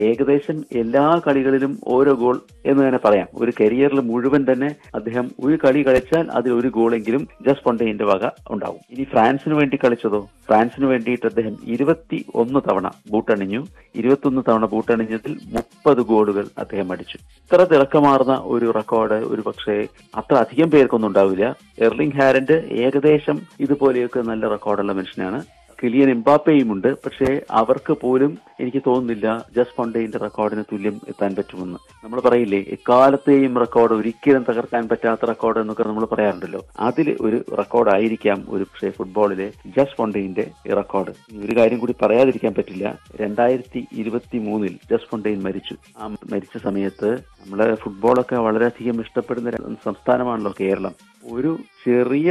ഏകദേശം എല്ലാ കളികളിലും ഓരോ ഗോൾ എന്ന് തന്നെ പറയാം ഒരു കരിയറിൽ മുഴുവൻ തന്നെ അദ്ദേഹം ഒരു കളി കളിച്ചാൽ അതിൽ ഒരു ഗോളെങ്കിലും ജസ് പൊണ്ടേന്റെ വക ഉണ്ടാവും ഇനി ഫ്രാൻസിന് വേണ്ടി കളിച്ചതോ ഫ്രാൻസിന് വേണ്ടിയിട്ട് അദ്ദേഹം ഇരുപത്തി ഒന്ന് തവണ ബൂട്ടണിഞ്ഞു ഇരുപത്തൊന്ന് തവണ ബൂട്ടണിഞ്ഞതിൽ മുപ്പത് ഗോളുകൾ അദ്ദേഹം അടിച്ചു ഇത്ര തിളക്കമാർന്ന ഒരു റെക്കോർഡ് ഒരു പക്ഷേ അത്ര അധികം പേർക്കൊന്നും ഉണ്ടാവില്ല എർലിംഗ് ഹാരന്റ് ഏകദേശം ഇതുപോലെയൊക്കെ നല്ല റെക്കോർഡുള്ള മനുഷ്യനാണ് കിലിയൻ എംബാപ്പയും ഉണ്ട് പക്ഷേ അവർക്ക് പോലും എനിക്ക് തോന്നുന്നില്ല ജസ് പൊണ്ടേന്റെ റെക്കോർഡിന് തുല്യം എത്താൻ പറ്റുമെന്ന് നമ്മൾ പറയില്ലേ എക്കാലത്തെയും റെക്കോർഡ് ഒരിക്കലും തകർക്കാൻ പറ്റാത്ത റെക്കോർഡ് എന്നൊക്കെ നമ്മൾ പറയാറുണ്ടല്ലോ അതിൽ ഒരു റെക്കോർഡ് ആയിരിക്കാം ഒരു പക്ഷേ ഫുട്ബോളിലെ ജസ് പൊണ്ടേന്റെ റെക്കോർഡ് ഒരു കാര്യം കൂടി പറയാതിരിക്കാൻ പറ്റില്ല രണ്ടായിരത്തി ഇരുപത്തി മൂന്നിൽ ജസ് പൊണ്ടേൻ മരിച്ചു ആ മരിച്ച സമയത്ത് നമ്മളെ ഫുട്ബോളൊക്കെ വളരെയധികം ഇഷ്ടപ്പെടുന്ന സംസ്ഥാനമാണല്ലോ കേരളം ഒരു ചെറിയ